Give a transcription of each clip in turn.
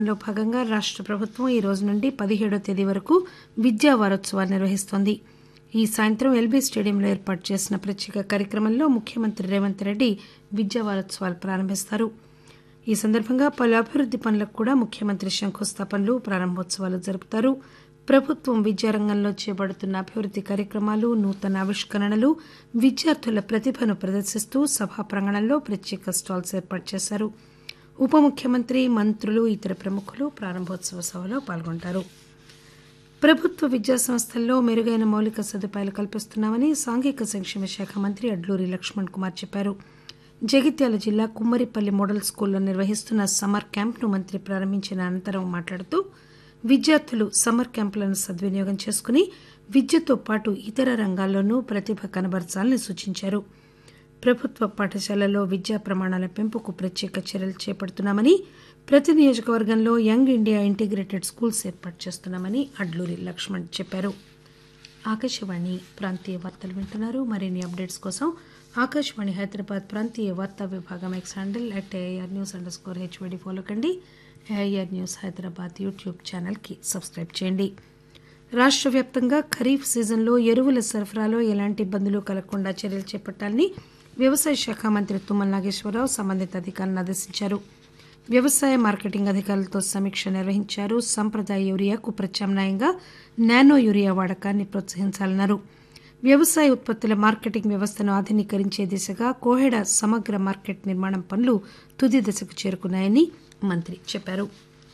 లో భాగంగా రాష్ట ప్రభుత్వం ఈ రోజు నుండి పదిహేడో తేదీ వరకు విద్యా వారోత్సవాలు నిర్వహిస్తోంది ఈ సాయంత్రం ఎల్బీ స్టేడియంలో ఏర్పాటు చేసిన ప్రత్యేక కార్యక్రమంలో ముఖ్యమంత్రి రేవంత్ రెడ్డి విద్యా వారోత్సవాలు ప్రారంభిస్తారు ఈ సందర్భంగా పలు అభివృద్ది పనులకు కూడా ముఖ్యమంత్రి శంకుస్థాపనలు ప్రారంభోత్సవాలు జరుపుతారు ప్రభుత్వం విద్యారంగంలో చేపడుతున్న అభివృద్ది కార్యక్రమాలు నూతన ఆవిష్కరణలు విద్యార్థుల ప్రతిభను ప్రదర్శిస్తూ సభా ప్రాంగణంలో ప్రత్యేక స్టాల్స్ ఏర్పాటు చేశారు ఉప ముఖ్యమంత్రి మంత్రులు ఇతర ప్రముఖులు ప్రారంభోత్సవ సభలో పాల్గొంటారు ప్రభుత్వ విద్యా సంస్థల్లో మెరుగైన మౌలిక సదుపాయాలు కల్పిస్తున్నామని సాంఘిక సంక్షేమ శాఖ మంత్రి అడ్లూరి లక్ష్మణ్ కుమార్ చెప్పారు జగిత్యాల జిల్లా కుమ్మరిపల్లి మోడల్ స్కూల్లో నిర్వహిస్తున్న సమ్మర్ క్యాంప్ను మంత్రి ప్రారంభించిన అనంతరం మాట్లాడుతూ విద్యార్థులు సమ్మర్ క్యాంపులను సద్వినియోగం చేసుకుని విద్యతో పాటు ఇతర రంగాల్లోనూ ప్రతిభ కనబరచాలని సూచించారు ప్రభుత్వ పాఠశాలల్లో విద్యా ప్రమాణాల పెంపుకు ప్రత్యేక చర్యలు చేపడుతున్నామని ప్రతి నియోజకవర్గంలో యంగ్ ఇండియా ఇంటిగ్రేటెడ్ స్కూల్స్ ఏర్పాటు చేస్తున్నామని అడ్లూరి లక్ష్మణ్ చెప్పారు ఆకాశవాణి ప్రాంతీయ వార్తలు వింటున్నారు మరిన్ని అప్డేట్స్ కోసం ఆకాశవాణి హైదరాబాద్ ప్రాంతీయ వార్తా విభాగం X handle at AIR news underscore HYD follow కండి ఏఐఆర్ న్యూస్ హైదరాబాద్ యూట్యూబ్ ఛానల్కి సబ్స్క్రైబ్ చేయండి రాష్ట్ర వ్యాప్తంగా ఖరీఫ్ సీజన్లో ఎరువుల సరఫరాలో ఎలాంటి ఇబ్బందులు కలగకుండా చర్యలు చేపట్టాలని వ్యవసాయ శాఖ మంత్రి తుమ్మల నాగేశ్వరరావు సంబంధిత అధికారులను ఆదేశించారు వ్యవసాయ మార్కెటింగ్ అధికారులతో సమీక్ష నిర్వహించారు సంప్రదాయ యూరియాకు ప్రత్యామ్నాయంగా నానో యూరియా వాడకాన్ని ప్రోత్సహించాలన్నారు వ్యవసాయ ఉత్పత్తుల మార్కెటింగ్ వ్యవస్థను ఆధునీకరించే దిశగా కోహెడ సమగ్ర మార్కెట్ నిర్మాణం పనులు తుది దశకు చేరుకున్నాయని మంత్రి చెప్పారు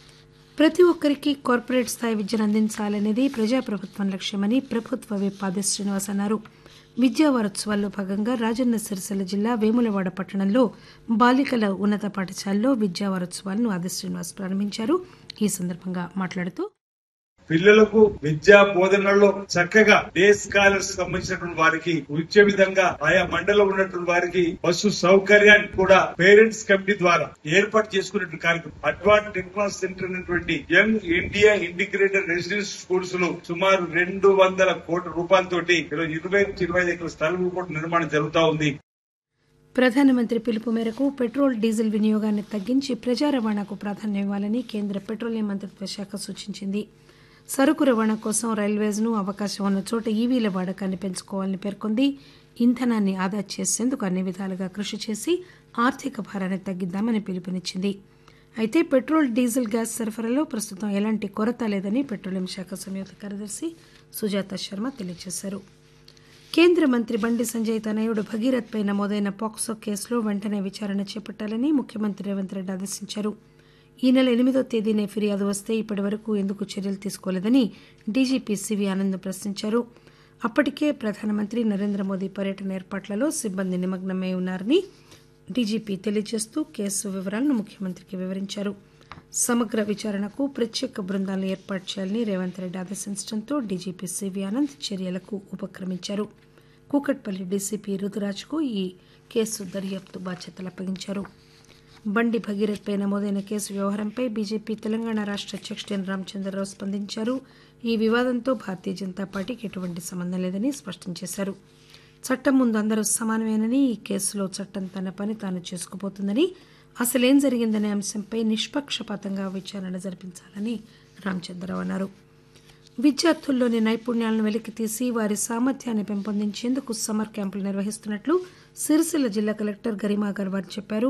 ప్రతి ఒక్కరికి కార్పొరేట్ స్థాయి విద్యను అందించాలనేది ప్రజాప్రభుత్వం లక్ష్యమని ప్రభుత్వ విప్ ఆది శ్రీనివాస్ అన్నారు విద్యా వారోత్సవాల్లో భాగంగా రాజన్న సిరిసిల్ల జిల్లా వేములవాడ పట్టణంలో బాలికల ఉన్నత పాఠశాలలో విద్యా వారోత్సవాలను ఆది శ్రీనివాస్ ప్రారంభించారు ఈ సందర్భంగా మాట్లాడుతూ పిల్లలకు విద్యా బోధనలో చక్కగా డే స్కాలర్స్ సంబంధించినటువంటి వారికి వచ్చే విధంగా ఆయా మండలం ఉన్నటువంటి వారికి బస్సు సౌకర్యాన్ని కూడా పేరెంట్స్ కమిటీ ద్వారా ఏర్పాటు చేసుకున్నటువంటి కార్యక్రమం అడ్వాన్స్ టెక్నాలజీ సెంటర్ అయినటువంటి young India integrated residence schools లో సుమారు రెండు వందల కోట్ల రూపాయలతోటి ఈరోజు ఇరవై నుంచి ఇరవై ఐదు ఎకరాల స్థలం కూడా నిర్మాణం జరుగుతా ఉంది ప్రధానమంత్రి పిలుపు మేరకు పెట్రోల్ డీజిల్ వినియోగాన్ని తగ్గించి ప్రజా రవాణాకు ప్రాధాన్యం ఇవ్వాలని కేంద్ర పెట్రోలియం మంత్రిత్వ శాఖ సూచించింది సరుకు రవాణా కోసం రైల్వేస్ను అవకాశం ఉన్న చోట ఈవీల వాడకాన్ని పెంచుకోవాలని పేర్కొంది ఇంధనాన్ని ఆదా చేసేందుకు అన్ని విధాలుగా కృషి చేసి ఆర్థిక భారాన్ని తగ్గిద్దామని పిలుపునిచ్చింది అయితే పెట్రోల్ డీజిల్ గ్యాస్ సరఫరాలో ప్రస్తుతం ఎలాంటి కొరత లేదని పెట్రోలియం శాఖ సంయుక్త కార్యదర్శి సుజాత శర్మ తెలియజేశారు కేంద్ర మంత్రి బండి సంజయ్ తనయుడు భగీరథ్ పై నమోదైన పాక్సో కేసులో వెంటనే విచారణ చేపట్టాలని ముఖ్యమంత్రి రేవంత్ రెడ్డి ఆదేశించారు ఈ నెల ఎనిమిదో తేదీనే ఫిర్యాదు వస్తే ఇప్పటి వరకు ఎందుకు చర్యలు తీసుకోలేదని డీజీపీ సివి ఆనంద్ ప్రశ్నించారు అప్పటికే ప్రధానమంత్రి నరేంద్ర మోదీ పర్యటన ఏర్పాట్లలో సిబ్బంది నిమగ్నమై ఉన్నారని డీజీపీ తెలియజేస్తూ కేసు వివరాలను ముఖ్యమంత్రికి వివరించారు సమగ్ర విచారణకు ప్రత్యేక బృందాలను ఏర్పాటు చేయాలని రేవంత్ రెడ్డి ఆదేశించడంతో డీజీపీ సివి ఆనంద్ చర్యలకు ఉపక్రమించారు కూకట్పల్లి డీసీపీ రుతురాజ్కు ఈ కేసు దర్యాప్తు బాధ్యతలు అప్పగించారు బండి భగీరథ్ పై నమోదైన కేసు వ్యవహారంపై బీజేపీ తెలంగాణ రాష్ట్ర అధ్యక్షుడు ఎన్ రామచంద్రరావు స్పందించారు ఈ వివాదంతో భారతీయ జనతా పార్టీకి ఎటువంటి సంబంధం లేదని స్పష్టం చేశారు చట్టం ముందు అందరూ సమానమేనని ఈ కేసులో చట్టం తన పని తాను చేసుకుపోతుందని అసలేం జరిగిందనే అంశంపై నిష్పక్షపాతంగా విచారణ జరిపించాలని రామచంద్రరావు అన్నారు విద్యార్థుల్లోని నైపుణ్యాలను వెలికితీసి వారి సామర్థ్యాన్ని పెంపొందించేందుకు సమ్మర్ క్యాంపులు నిర్వహిస్తున్నట్లు సిరిసిల్ల జిల్లా కలెక్టర్ గరిమా అగర్వాల్ చెప్పారు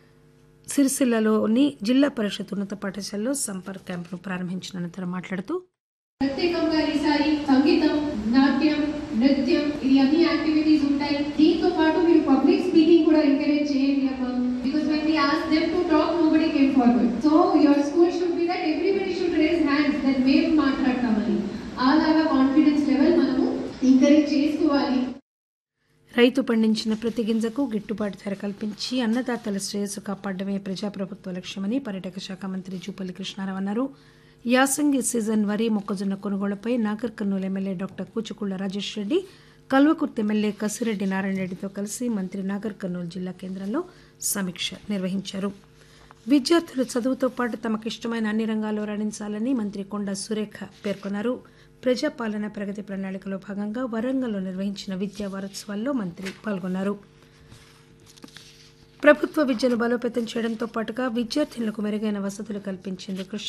సిరిసిల్లలోని జిల్లా పరిషత్ ఉన్నత పాఠశాలలో సంపర్క్ క్యాంపును ప్రారంభించిన అనంతరం మాట్లాడుతూ ప్రత్యేకంగా ఈసారి సంగీతం నాట్యం నృత్యం ఇది అన్ని యాక్టివిటీస్ ఉంటాయి దీంతో పాటు మీరు పబ్లిక్ స్పీకింగ్ కూడా ఎంకరేజ్ చేయండి అమ్మా because when we ask them to talk nobody came forward so your school should be that everybody should raise hands that మేము మాట్లాడతామని అలాగా కాన్ఫిడెన్స్ లెవెల్ మనము ఎంకరేజ్ చేసుకోవాలి రైతు పండించిన ప్రతి గింజకు గిట్టుబాటు ధర కల్పించి అన్నదాతల శ్రేయస్సు కాపాడమే ప్రజాప్రభుత్వ లక్ష్యమని పర్యాటక శాఖ మంత్రి జూపల్లి కృష్ణారావు అన్నారు యాసంగి సీజన్ వరి మొక్కజొన్న కొనుగోళ్లపై Nagar Kurnool MLA doctor Kuchukulla Rajesh Reddy Kalwakurthy MLA Kasireddy Narayana రెడ్డితో కలిసి మంత్రి నాగర్ కర్నూలు జిల్లా కేంద్రంలో సమీక్ష నిర్వహించారు విద్యార్థులు చదువుతో పాటు తమకు ఇష్టమైన అన్ని రంగాల్లో రాణించాలని మంత్రి కొండా సురేఖ పేర్కొన్నారు ప్రజాపాలన ప్రగతి ప్రణాళికలో భాగంగా వరంగల్లో నిర్వహించిన విద్యా వారోత్సవాల్లో మంత్రి పాల్గొన్నారు ప్రభుత్వ విద్యను బలోపేతం చేయడంతో పాటుగా విద్యార్థినులకు మెరుగైన వసతులు కల్పించేందుకు కృషి